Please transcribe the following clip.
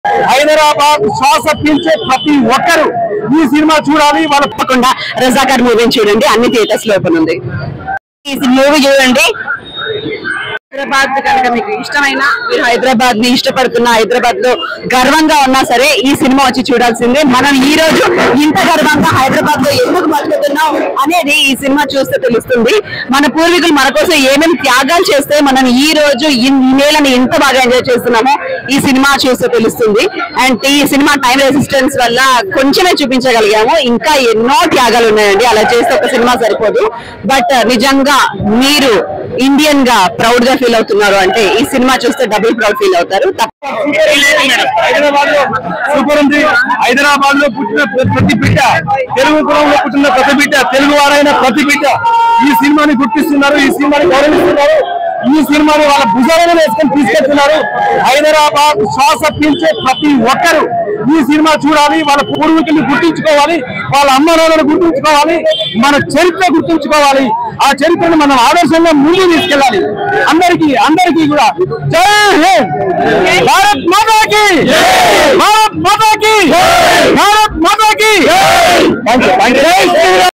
హైదరాబాద్ శ్వాస పీల్చే ప్రతి ఒక్కరు ఈ సినిమా చూడాలి వాళ్ళ తప్పకుండా రజాకార్ మూవీని చూడండి అన్ని థియేటర్స్ లో ఓపెన్ ఉంది ఈ మూవీ చూడండి హైదరాబాద్ కనుక మీకు ఇష్టమైన మీరు హైదరాబాద్ ని ఇష్టపడుతున్న హైదరాబాద్ లో గర్వంగా ఉన్నా సరే ఈ సినిమా వచ్చి చూడాల్సిందే మనం ఈ రోజు ఇంత గర్వంగా హైదరాబాద్ లో ఎందుకు బతుకుతున్నాం అనేది ఈ సినిమా చూస్తే తెలుస్తుంది మన పూర్వీకులు మన కోసం ఏమేమి త్యాగాలు చేస్తే మనం ఈ రోజు ఈ ఈ నేలని ఎంత బాగా ఎంజాయ్ చేస్తున్నామో ఈ సినిమా చూస్తే తెలుస్తుంది అండ్ ఈ సినిమా టైం రెసిస్టెన్స్ వల్ల కొంచెమే చూపించగలిగాము ఇంకా ఎన్నో త్యాగాలు ఉన్నాయండి అలా చేస్తే ఒక సినిమా సరిపోదు బట్ నిజంగా మీరు ఇండియన్ గా ప్రౌడ్ గా ఫీల్ అవుతున్నారు అంటే ఈ సినిమా చూస్తే డబుల్ ప్రౌడ్ ఫీల్ అవుతారు తప్ప హైదరాబాద్ లో సూపర్ ఉంది హైదరాబాద్ లో పుట్టిన ప్ర- ప్రతి బిడ్డ తెలుగు కులంలో పుట్టిన ప్రతి బిడ్డ తెలుగు వారైన ప్రతి బిడ్డ ఈ సినిమాని గుర్తిస్తున్నారు ఈ సినిమాని గౌరవిస్తున్నారు ఈ సినిమాని వాళ్ళ భుజాలను వేసుకొని తీసుకెళ్తున్నారు హైదరాబాద్ శ్వాస పీల్చే ప్రతి ఒక్కరు ఈ సినిమా చూడాలి వాళ్ళ పూర్వీకుల్ని గుర్తించుకోవాలి వాళ్ళ అమ్మ నాన్నలను గుర్తించుకోవాలి మన చరిత్ర గుర్తించుకోవాలి ఆ చరిత్రను మనం ఆదర్శంగా ముందుకు తీసుకెళ్ళాలి అందరికీ అందరికీ కూడా జై హింద్ భారత్ మాతాకి భారత్ మాతాకి భారత్ మాతాకి థ్యాంక్ యూ థ్యాంక్ యూ